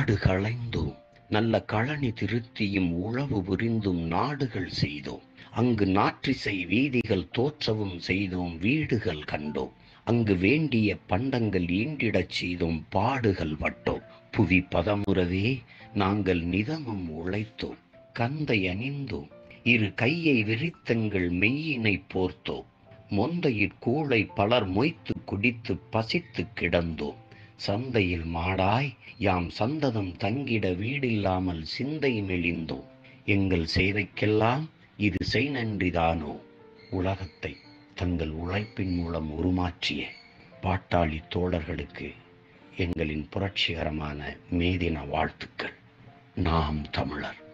காடு களைந்தோம் நல்ல களனி திருத்தியும் உழவு புரிந்தும் நாடுகள் செய்தோம் அங்கு நாற்றிசை வீதிகள் தோற்றவும் செய்தோம் வீடுகள் கண்டோம் அங்கு வேண்டிய பண்டங்கள் ஈண்டிடச் செய்தோம் பாடுகள் வட்டோம் புவி பதமுறவே நாங்கள் நிதமும் உழைத்தோம் கந்தை அணிந்தோம் இரு கையை விரித்தங்கள் மெய்யினை போர்த்தோம் மொந்தையிற் கூளை பலர் மொய்த்து குடித்து பசித்து கிடந்தோம் சந்தையில் மாடாய் யாம் சந்ததம் தங்கிட வீடில்லாமல் சிந்தை மெலிந்தோம் எங்கள் சேவைக்கெல்லாம் இது செய் நன்றிதானோ உலகத்தை தங்கள் உழைப்பின் மூலம் உருமாற்றிய பாட்டாளி தோழர்களுக்கு எங்களின் புரட்சிகரமான மேதின வாழ்த்துக்கள் நாம் தமிழர்